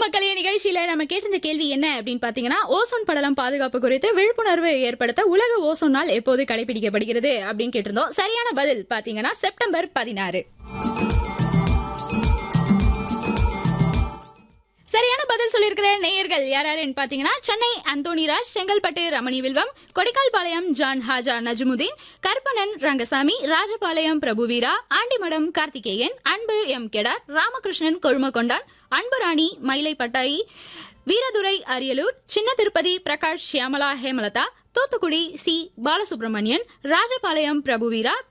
மக்களே நிகழ்ச்சியில நம்ம கேட்டிருந்த கேள்வி என்ன அப்படின்னு பாத்தீங்கன்னா ஓசோன் படலம் பாதுகாப்பு குறித்து விழிப்புணர்வு ஏற்படுத்த உலக ஓசோன் நாள் எப்போது கடைபிடிக்கப்படுகிறது அப்படின்னு கேட்டிருந்தோம் சரியான பதில் பாத்தீங்கன்னா செப்டம்பர் பதினாறு சரியான பதில் சொல்லியிருக்கிற நேயர்கள் யார் யாருன்னு பாத்தீங்கன்னா Chennai Anthonyraj Chengalpattu Ramani Vilvam Kodikkalpalayam John Haja Najmudeen Karuppanan Rangasamy Rajapalayam Prabhuveera Andimadam Karthikeyan Anbu M Kedar Ramakrishnan Kozhumakondan Anburani Mylai Pattayi Veeradurai Ariyalur Chinna Tirupati Prakash Shyamala Hemalatha Thoothukudi C Balasubramanian Rajapalayam பிரபுவீரா